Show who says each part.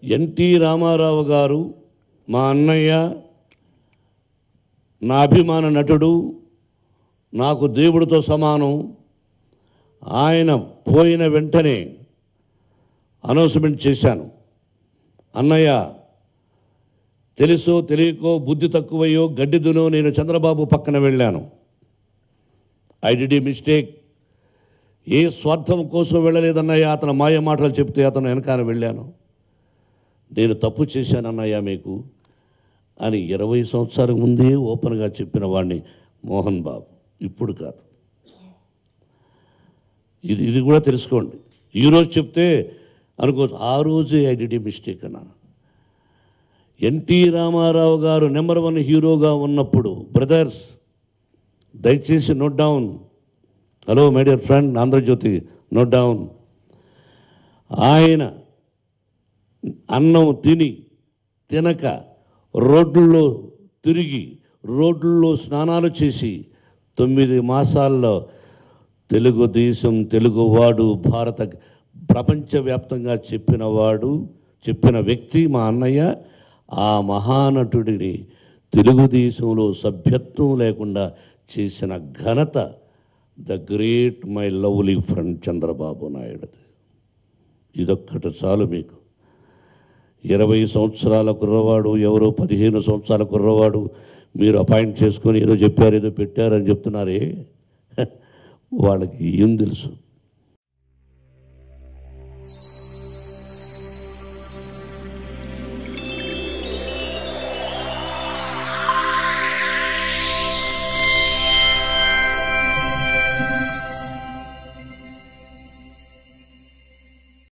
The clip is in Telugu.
Speaker 1: ఎన్టీ రామారావు గారు మా అన్నయ్య నా అభిమాన నటుడు నాకు దేవుడితో సమానం ఆయన పోయిన వెంటనే అనౌన్స్మెంట్ చేశాను అన్నయ్య తెలుసో తెలియకో బుద్ధి తక్కువయ్యో గడ్డిదునో నేను చంద్రబాబు పక్కన వెళ్ళాను ఐ డి మిస్టేక్ ఏ స్వార్థం కోసం వెళ్ళలేదన్నయ్య అతను మాయ మాటలు చెప్తే అతను వెనకాల వెళ్ళాను నేను తప్పు చేశానన్నయ్య మీకు అని ఇరవై సంవత్సరాల ముందే ఓపెన్గా చెప్పిన వాడిని మోహన్ బాబు ఇప్పుడు కాదు ఇది ఇది కూడా తెలుసుకోండి ఈరోజు చెప్తే అనుకోవచ్చు ఆ రోజే ఐడిడి మిస్టేక్ అన్నాను ఎన్టీ రామారావు గారు నెంబర్ వన్ హీరోగా ఉన్నప్పుడు బ్రదర్స్ దయచేసి note down hello my dear friend Andhrajyothy note down ఆయన అన్నం తిని తినక రోడ్లలో తిరిగి రోడ్లలో స్నానాలు చేసి తొమ్మిది మాసాల్లో తెలుగుదేశం తెలుగువాడు భారత ప్రపంచవ్యాప్తంగా చెప్పినవాడు చెప్పిన వ్యక్తి మా అన్నయ్య ఆ మహానటుడిని తెలుగుదేశంలో సభ్యత్వం లేకుండా చేసిన ఘనత the great my lovely friend Chandrababu నాయుడుది ఇదొక్కటి చాలు మీకు ఇరవై సంవత్సరాల కుర్రవాడు ఎవరో పదిహేను సంవత్సరాల కుర్రవాడు మీరు అపాయింట్ చేసుకొని ఏదో చెప్పారు ఏదో పెట్టారని చెప్తున్నారే వాళ్ళకి ఏం తెలుసు